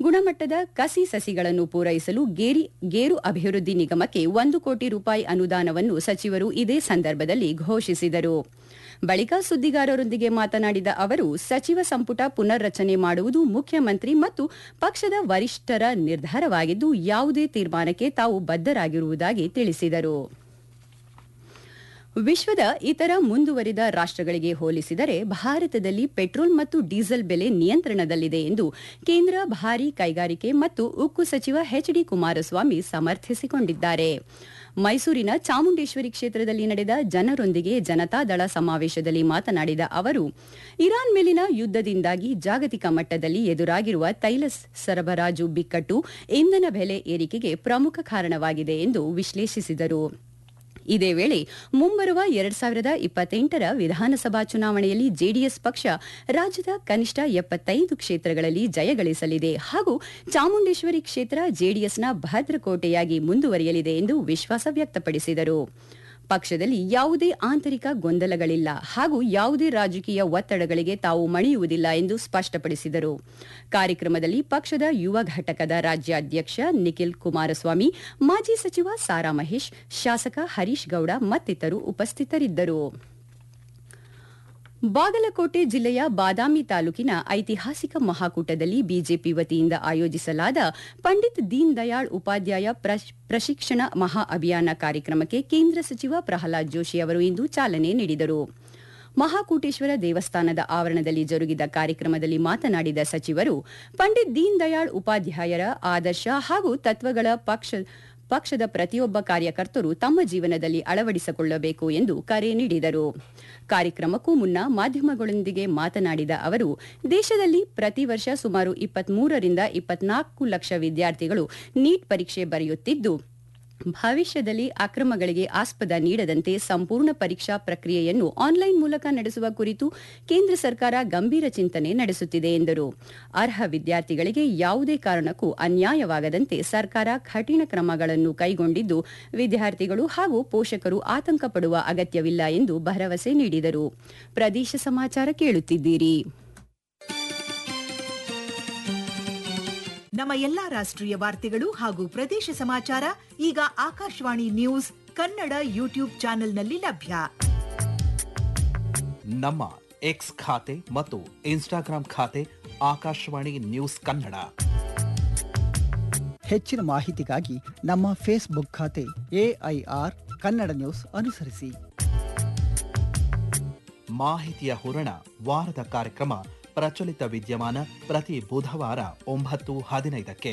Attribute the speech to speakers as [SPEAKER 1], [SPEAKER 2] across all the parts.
[SPEAKER 1] ಗುಣಮಟ್ಟದ ಕಸಿ ಸಸಿಗಳನ್ನು ಪೂರೈಸಲು ಗೇರಿ ಗೇರು ಅಭಿವೃದ್ಧಿ ನಿಗಮಕ್ಕೆ ಒಂದು ಕೋಟಿ ರೂಪಾಯಿ ಅನುದಾನವನ್ನು ಸಚಿವರು ಇದೇ ಸಂದರ್ಭದಲ್ಲಿ ಘೋಷಿಸಿದರು ಬಳಿಕ ಸುದ್ದಿಗಾರರೊಂದಿಗೆ ಮಾತನಾಡಿದ ಅವರು ಸಚಿವ ಸಂಪುಟ ಪುನರ್ರಚನೆ ಮಾಡುವುದು ಮುಖ್ಯಮಂತ್ರಿ ಮತ್ತು ಪಕ್ಷದ ವರಿಷ್ಠರ ನಿರ್ಧಾರವಾಗಿದ್ದು ಯಾವುದೇ ತೀರ್ಮಾನಕ್ಕೆ ತಾವು ಬದ್ಧರಾಗಿರುವುದಾಗಿ ತಿಳಿಸಿದರು ವಿಶ್ವದ ಇತರ ಮುಂದುವರಿದ ರಾಷ್ಟ್ರಗಳಿಗೆ ಹೋಲಿಸಿದರೆ ಭಾರತದಲ್ಲಿ ಪೆಟ್ರೋಲ್ ಮತ್ತು ಡೀಸೆಲ್ ಬೆಲೆ ನಿಯಂತ್ರಣದಲ್ಲಿದೆ ಎಂದು ಕೇಂದ್ರ ಭಾರೀ ಕೈಗಾರಿಕೆ ಮತ್ತು ಉಕ್ಕು ಸಚಿವ ಎಚ್ ಡಿ ಕುಮಾರಸ್ವಾಮಿ ಸಮರ್ಥಿಸಿಕೊಂಡಿದ್ದಾರೆ ಮೈಸೂರಿನ ಚಾಮುಂಡೇಶ್ವರಿ ಕ್ಷೇತ್ರದಲ್ಲಿ ನಡೆದ ಜನರೊಂದಿಗೆ ಜನತಾದಳ ಸಮಾವೇಶದಲ್ಲಿ ಮಾತನಾಡಿದ ಅವರು ಇರಾನ್ ಮೇಲಿನ ಯುದ್ದದಿಂದಾಗಿ ಜಾಗತಿಕ ಮಟ್ಟದಲ್ಲಿ ಎದುರಾಗಿರುವ ತೈಲ ಸರಬರಾಜು ಬಿಕ್ಕಟ್ಟು ಇಂಧನ ಬೆಲೆ ಏರಿಕೆಗೆ ಪ್ರಮುಖ ಕಾರಣವಾಗಿದೆ ಎಂದು ವಿಶ್ಲೇಷಿಸಿದರು ಇದೇ ವೇಳೆ ಮುಂಬರುವ ಎರಡ್ ಸಾವಿರದ ಇಪ್ಪತ್ತೆಂಟರ ವಿಧಾನಸಭಾ ಚುನಾವಣೆಯಲ್ಲಿ ಜೆಡಿಎಸ್ ಪಕ್ಷ ರಾಜ್ಯದ ಕನಿಷ್ಠ ಎಪ್ಪತ್ತೈದು ಕ್ಷೇತ್ರಗಳಲ್ಲಿ ಜಯಗಳಿಸಲಿದೆ ಹಾಗೂ ಚಾಮುಂಡೇಶ್ವರಿ ಕ್ಷೇತ್ರ ಜೆಡಿಎಸ್ನ ಭದ್ರಕೋಟೆಯಾಗಿ ಮುಂದುವರಿಯಲಿದೆ ಎಂದು ವಿಶ್ವಾಸ ವ್ಯಕ್ತಪಡಿಸಿದರು ಪಕ್ಷದಲ್ಲಿ ಯಾವುದೇ ಆಂತರಿಕ ಗೊಂದಲಗಳಿಲ್ಲ ಹಾಗೂ ಯಾವುದೇ ರಾಜಕೀಯ ಒತ್ತಡಗಳಿಗೆ ತಾವು ಮಣಿಯುವುದಿಲ್ಲ ಎಂದು ಸ್ಪಷ್ಟಪಡಿಸಿದರು ಕಾರ್ಯಕ್ರಮದಲ್ಲಿ ಪಕ್ಷದ ಯುವ ಘಟಕದ ರಾಜ್ಯಾಧ್ಯಕ್ಷ ನಿಖಿಲ್ ಕುಮಾರಸ್ವಾಮಿ ಮಾಜಿ ಸಚಿವ ಸಾರಾ ಮಹೇಶ್ ಶಾಸಕ ಹರೀಶ್ ಗೌಡ ಮತ್ತಿತರರು ಉಪಸ್ಥಿತರಿದ್ದರು ಬಾಗಲಕೋಟೆ ಜಿಲ್ಲೆಯ ಬಾದಾಮಿ ತಾಲೂಕಿನ ಐತಿಹಾಸಿಕ ಮಹಾಕೂಟದಲ್ಲಿ ಬಿಜೆಪಿ ವತಿಯಿಂದ ಆಯೋಜಿಸಲಾದ ಪಂಡಿತ್ ದೀನ್ ದಯಾಳ್ ಉಪಾಧ್ಯಾಯ ಪ್ರಶಿಕ್ಷಣ ಮಹಾ ಅಭಿಯಾನ ಕಾರ್ಯಕ್ರಮಕ್ಕೆ ಕೇಂದ್ರ ಸಚಿವ ಪ್ರಹ್ಲಾದ್ ಜೋಶಿ ಅವರು ಇಂದು ಚಾಲನೆ ನೀಡಿದರು ಮಹಾಕೂಟೇಶ್ವರ ದೇವಸ್ಥಾನದ ಆವರಣದಲ್ಲಿ ಜರುಗಿದ ಕಾರ್ಯಕ್ರಮದಲ್ಲಿ ಮಾತನಾಡಿದ ಸಚಿವರು ಪಂಡಿತ್ ದೀನ್ ದಯಾಳ್ ಉಪಾಧ್ಯಾಯರ ಆದರ್ಶ ಹಾಗೂ ತತ್ವಗಳ ಪಕ್ಷ ಪಕ್ಷದ ಪ್ರತಿಯೊಬ್ಬ ಕಾರ್ಯಕರ್ತರು ತಮ್ಮ ಜೀವನದಲ್ಲಿ ಅಳವಡಿಸಿಕೊಳ್ಳಬೇಕು ಎಂದು ಕರೆ ನೀಡಿದರು ಕಾರ್ಯಕ್ರಮಕ್ಕೂ ಮುನ್ನ ಮಾಧ್ಯಮಗಳೊಂದಿಗೆ ಮಾತನಾಡಿದ ಅವರು ದೇಶದಲ್ಲಿ ಪ್ರತಿ ವರ್ಷ ಸುಮಾರು ಇಪ್ಪತ್ಮೂರರಿಂದ ಇಪ್ಪತ್ನಾಲ್ಕು ಲಕ್ಷ ವಿದ್ಯಾರ್ಥಿಗಳು ನೀಟ್ ಪರೀಕ್ಷೆ ಬರೆಯುತ್ತಿದ್ದು ಭವಿಷ್ಯದಲ್ಲಿ ಅಕ್ರಮಗಳಿಗೆ ಆಸ್ಪದ ನೀಡದಂತೆ ಸಂಪೂರ್ಣ ಪರೀಕ್ಷಾ ಪ್ರಕ್ರಿಯೆಯನ್ನು ಆನ್ಲೈನ್ ಮೂಲಕ ನಡೆಸುವ ಕುರಿತು ಕೇಂದ್ರ ಸರ್ಕಾರ ಗಂಭೀರ ಚಿಂತನೆ ನಡೆಸುತ್ತಿದೆ ಎಂದರು ಅರ್ಹ ವಿದ್ಯಾರ್ಥಿಗಳಿಗೆ ಯಾವುದೇ ಕಾರಣಕ್ಕೂ ಅನ್ಯಾಯವಾಗದಂತೆ ಸರ್ಕಾರ ಕಠಿಣ ಕ್ರಮಗಳನ್ನು ಕೈಗೊಂಡಿದ್ದು ವಿದ್ಯಾರ್ಥಿಗಳು ಹಾಗೂ ಪೋಷಕರು ಆತಂಕ ಪಡುವ ಅಗತ್ಯವಿಲ್ಲ ಎಂದು ಭರವಸೆ ನೀಡಿದರು ಪ್ರದೇಶ ಸಮಾಚಾರ ಕೇಳುತ್ತಿದ್ದೀರಿ
[SPEAKER 2] ನಮ್ಮ ಎಲ್ಲಾ ರಾಷ್ಟ್ರೀಯ ವಾರ್ತೆಗಳು ಹಾಗೂ ಪ್ರದೇಶ ಸಮಾಚಾರ ಈಗ ಆಕಾಶವಾಣಿ ನ್ಯೂಸ್ ಕನ್ನಡ ಯೂಟ್ಯೂಬ್ ಚಾನೆಲ್ನಲ್ಲಿ ಲಭ್ಯ
[SPEAKER 3] ನಮ್ಮ ಎಕ್ಸ್ ಖಾತೆ ಮತ್ತು ಇನ್ಸ್ಟಾಗ್ರಾಂ ಖಾತೆ ಆಕಾಶವಾಣಿ ನ್ಯೂಸ್ ಕನ್ನಡ
[SPEAKER 4] ಹೆಚ್ಚಿನ ಮಾಹಿತಿಗಾಗಿ ನಮ್ಮ ಫೇಸ್ಬುಕ್ ಖಾತೆ ಎಐಆರ್ ಕನ್ನಡ ನ್ಯೂಸ್ ಅನುಸರಿಸಿ
[SPEAKER 3] ಮಾಹಿತಿಯ ಹೂರಣ ವಾರದ ಕಾರ್ಯಕ್ರಮ ಪ್ರಚಲಿತ ವಿದ್ಯಮಾನ ಪ್ರತಿ ಬುಧವಾರ ಒಂಬತ್ತು ಹದಿನೈದಕ್ಕೆ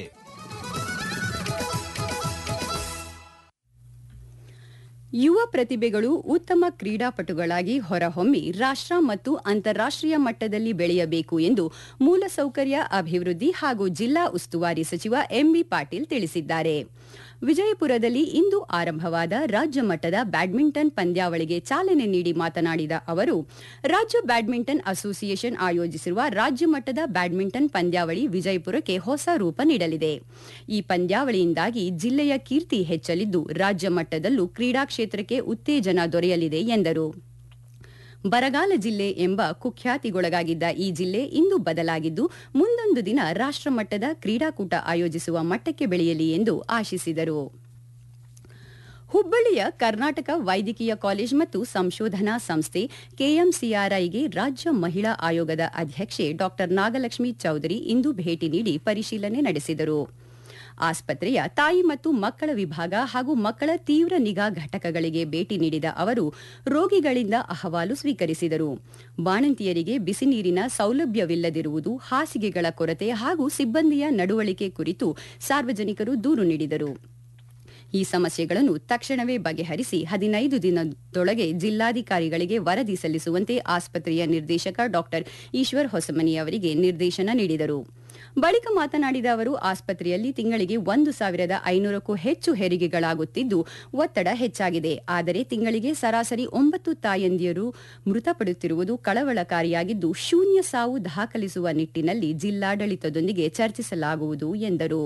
[SPEAKER 1] ಯುವ ಪ್ರತಿಭೆಗಳು ಉತ್ತಮ ಕ್ರೀಡಾಪಟುಗಳಾಗಿ ಹೊರಹೊಮ್ಮಿ ರಾಷ್ಟ್ರ ಮತ್ತು ಅಂತಾರಾಷ್ಟ್ರೀಯ ಮಟ್ಟದಲ್ಲಿ ಬೆಳೆಯಬೇಕು ಎಂದು ಮೂಲಸೌಕರ್ಯ ಅಭಿವೃದ್ಧಿ ಹಾಗೂ ಜಿಲ್ಲಾ ಉಸ್ತುವಾರಿ ಸಚಿವ ಎಂಬಿ ಪಾಟೀಲ್ ತಿಳಿಸಿದ್ದಾರೆ ವಿಜಯಪುರದಲ್ಲಿ ಇಂದು ಆರಂಭವಾದ ರಾಜ್ಯ ಮಟ್ಟದ ಬ್ಯಾಡ್ಮಿಂಟನ್ ಪಂದ್ಯಾವಳಿಗೆ ಚಾಲನೆ ನೀಡಿ ಮಾತನಾಡಿದ ಅವರು ರಾಜ್ಯ ಬ್ಯಾಡ್ಮಿಂಟನ್ ಅಸೋಸಿಯೇಷನ್ ಆಯೋಜಿಸಿರುವ ರಾಜ್ಯ ಮಟ್ಟದ ಬ್ಯಾಡ್ಮಿಂಟನ್ ಪಂದ್ಯಾವಳಿ ವಿಜಯಪುರಕ್ಕೆ ಹೊಸ ರೂಪ ನೀಡಲಿದೆ ಈ ಪಂದ್ಯಾವಳಿಯಿಂದಾಗಿ ಜಿಲ್ಲೆಯ ಕೀರ್ತಿ ಹೆಚ್ಚಲಿದ್ದು ರಾಜ್ಯ ಮಟ್ಟದಲ್ಲೂ ಕ್ರೀಡಾ ಕ್ಷೇತ್ರಕ್ಕೆ ಉತ್ತೇಜನ ದೊರೆಯಲಿದೆ ಎಂದರು ಬರಗಾಲ ಜಿಲ್ಲೆ ಎಂಬ ಕುಖ್ಯಾತಿಗೊಳಗಾಗಿದ್ದ ಈ ಜಿಲ್ಲೆ ಇಂದು ಬದಲಾಗಿದ್ದು ಮುಂದೊಂದು ದಿನ ರಾಷ್ಟ್ರಮಟ್ಟದ ಕ್ರೀಡಾಕೂಟ ಆಯೋಜಿಸುವ ಮಟ್ಟಕ್ಕೆ ಬೆಳೆಯಲಿ ಎಂದು ಆಶಿಸಿದರು ಹುಬ್ಬಳ್ಳಿಯ ಕರ್ನಾಟಕ ವೈದ್ಯಕೀಯ ಕಾಲೇಜ್ ಮತ್ತು ಸಂಶೋಧನಾ ಸಂಸ್ಥೆ ಕೆಎಂಸಿಆರ್ಐಗೆ ರಾಜ್ಯ ಮಹಿಳಾ ಆಯೋಗದ ಅಧ್ಯಕ್ಷೆ ಡಾ ನಾಗಲಕ್ಷ್ಮಿ ಚೌಧರಿ ಇಂದು ಭೇಟಿ ನೀಡಿ ಪರಿಶೀಲನೆ ನಡೆಸಿದರು ಆಸ್ಪತ್ರೆಯ ತಾಯಿ ಮತ್ತು ಮಕ್ಕಳ ವಿಭಾಗ ಹಾಗೂ ಮಕ್ಕಳ ತೀವ್ರ ನಿಗಾ ಘಟಕಗಳಿಗೆ ಭೇಟಿ ನೀಡಿದ ಅವರು ರೋಗಿಗಳಿಂದ ಅಹವಾಲು ಸ್ವೀಕರಿಸಿದರು ಬಾಣಂತಿಯರಿಗೆ ಬಿಸಿ ನೀರಿನ ಸೌಲಭ್ಯವಿಲ್ಲದಿರುವುದು ಹಾಸಿಗೆಗಳ ಕೊರತೆ ಹಾಗೂ ಸಿಬ್ಬಂದಿಯ ನಡವಳಿಕೆ ಕುರಿತು ಸಾರ್ವಜನಿಕರು ದೂರು ನೀಡಿದರು ಈ ಸಮಸ್ಯೆಗಳನ್ನು ತಕ್ಷಣವೇ ಬಗೆಹರಿಸಿ ಹದಿನೈದು ದಿನದೊಳಗೆ ಜಿಲ್ಲಾಧಿಕಾರಿಗಳಿಗೆ ವರದಿ ಸಲ್ಲಿಸುವಂತೆ ಆಸ್ಪತ್ರೆಯ ನಿರ್ದೇಶಕ ಡಾ ಈಶ್ವರ್ ಹೊಸಮನಿ ಅವರಿಗೆ ನಿರ್ದೇಶನ ನೀಡಿದರು ಬಳಿಕ ಮಾತನಾಡಿದ ಅವರು ಆಸ್ಪತ್ರೆಯಲ್ಲಿ ತಿಂಗಳಿಗೆ ಒಂದು ಸಾವಿರದ ಐನೂರಕ್ಕೂ ಹೆಚ್ಚು ಹೆರಿಗೆಗಳಾಗುತ್ತಿದ್ದು ಒತ್ತಡ ಹೆಚ್ಚಾಗಿದೆ ಆದರೆ ತಿಂಗಳಿಗೆ ಸರಾಸರಿ ಒಂಬತ್ತು ತಾಯಂದಿಯರು ಮೃತಪಡುತ್ತಿರುವುದು ಕಳವಳಕಾರಿಯಾಗಿದ್ದು ಶೂನ್ಯ ಸಾವು ದಾಖಲಿಸುವ ನಿಟ್ಟಿನಲ್ಲಿ ಜಿಲ್ಲಾಡಳಿತದೊಂದಿಗೆ ಚರ್ಚಿಸಲಾಗುವುದು ಎಂದರು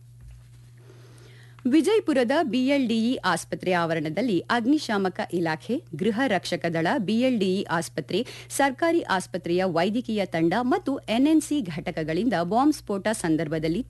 [SPEAKER 1] ವಿಜಯಪುರದ ಬಿಎಲ್ಡಿಇ ಆಸ್ಪತ್ರೆ ಆವರಣದಲ್ಲಿ ಅಗ್ನಿಶಾಮಕ ಇಲಾಖೆ ಗೃಹ ರಕ್ಷಕ ದಳ ಬಿಎಲ್ಡಿಇ ಆಸ್ಪತ್ರೆ ಸರ್ಕಾರಿ ಆಸ್ಪತ್ರೆಯ ವೈದ್ಯಕೀಯ ತಂಡ ಮತ್ತು ಎನ್ಎನ್ಸಿ ಘಟಕಗಳಿಂದ ಬಾಂಬ್ ಸ್ಫೋಟ ಸಂದರ್ಭದಲ್ಲಿ